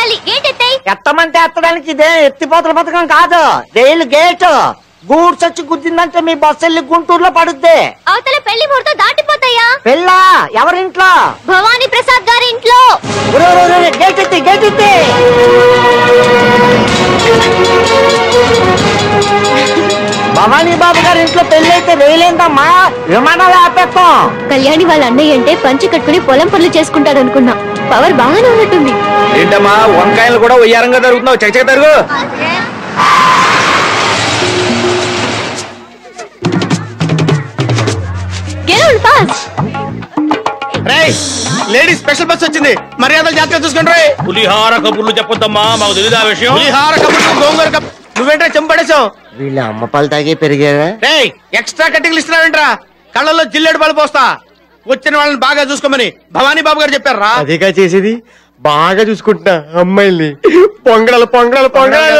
ఎత్తించాలి gate ఎత్తాయి ఎత్తమంటే ఎత్తడానికి ఇదే ఎత్తిపోతల పథకం కాదు రైలు గేట్ గూడ్స్ వచ్చి గుద్దిందంటే మీ బస్సు వెళ్ళి గుంటూరులో పడుద్ది అవతల పెళ్లి ముహూర్తం దాటిపోతాయా పిల్ల ఎవరింట్లో భవానీ ప్రసాద్ గారి ఇంట్లో ఒరే, ఒరే, ఒరే, గేట్ ఎత్తి గేట్ ఎత్తి భవానీ బాబు గారి ఇంట్లో పెళ్లి అయితే రైలేందమ్మా విమానాలు ఆపేస్తాం కళ్యాణి వాళ్ళ అన్నయ్య అంటే పంచి కట్టుకుని పొలం పనులు చేసుకుంటాడు అనుకున్నా పవర్ బాగానే ఉన్నట్టుంది ఏంటమ్మా వంకాయలు కూడా ఉయ్యారంగా జరుగుతున్నావు చకచక తరుగు గెలవుడు ఫాస్ట్ లేడీస్ స్పెషల్ బస్ వచ్చింది మర్యాదలు జాగ్రత్త చూసుకోండి పులిహార కబుర్లు చెప్పొద్దమ్మా మాకు తెలియదు ఆ విషయం పులిహార కబుర్లు గోంగూర కబు నువ్వేంట్రా చెంపడేశావు వీళ్ళ అమ్మ పాలు తాగి పెరిగారా రేయ్ ఎక్స్ట్రా కట్టింగ్లు ఇస్తున్నావేంట్రా కళ్ళల్లో జిల్లెడు పాలు పోస్తా వచ్చిన వాళ్ళని బాగా చూసుకోమని భవానీ బాబు గారు చెప్పారా అదేగా చేసేది బాగా చూసుకుంటున్నా అమ్మాయిల్ని పొంగడాలు పొంగడాలు పొంగడాలు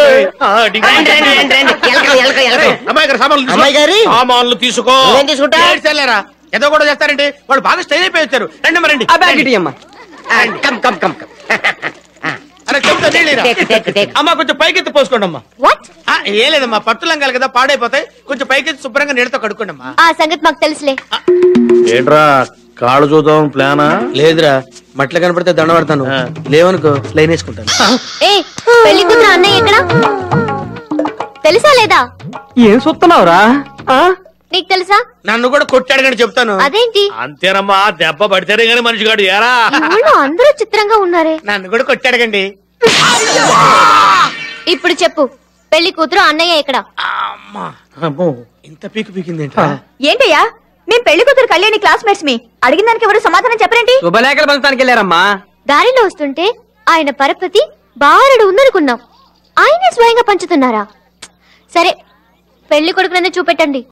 అమ్మాయి గారు సామాన్లు తీసుకో. అమ్మాయి గారి సామాన్లు తీసుకో నువ్వేం తీసుకుంటా ఏడు చేయలేరా ఏదో కూడా చేస్తారంటే వాళ్ళు బాగా స్టైల్ అయిపోయి వచ్చారు రండి మరి రండి. కమ్ కమ్ కమ్ కమ్ అరే చెప్తా నీళ్ళేరా. అమ్మా కొంచెం పైకెత్తి పోసుకోండి అమ్మా వాట్ ఆ, ఏం లేదమ్మా పట్టు లంగాలు కదా పాడైపోతాయి కొంచెం పైకెత్తి శుభ్రంగా నీళ్ళతో కడుక్కోండి అమ్మా ఆ సంగతి మాకు తెలుసులే ఏంట్రా కాళ్ళు చూద్దాం ప్లానా లేదురా మట్ల కనపడితే దండ పడతాను లేవనుకో లైన్ వేసుకుంటాను ఏ పెళ్లి కూతురు అన్నయ్య ఎక్కడ తెలుసా లేదా ఏం చూస్తున్నావురా నీకు తెలుసా నన్ను కూడా కొట్టాడు కానీ చెప్తాను అదేంటి అంతేనమ్మా దెబ్బ పడితేనే గానీ మనిషి గాడు ఏరా ఈ ఊళ్ళో అందరూ చిత్రంగా ఉన్నారే నన్ను కూడా కొట్టాడగండి ఇప్పుడు చెప్పు పెళ్లి కూతురు అన్నయ్య ఎక్కడ అమ్మా అమ్మో ఇంత పీకు పీకింది ఏంట్రా ఏంటయ్యా మేము పెళ్లి కూతురు కళ్యాణి క్లాస్మేట్స్ మీ అడిగిన దానికి ఎవరు సమాధానం చెప్పరేంటి శుభలేఖలు పంచడానికి వెళ్ళారమ్మా దారిలో వస్తుంటే ఆయన పరపతి బారుడు ఉందనుకున్నాం ఆయనే స్వయంగా పంచుతున్నారా సరే పెళ్లి కొడుకునన్నా చూపెట్టండి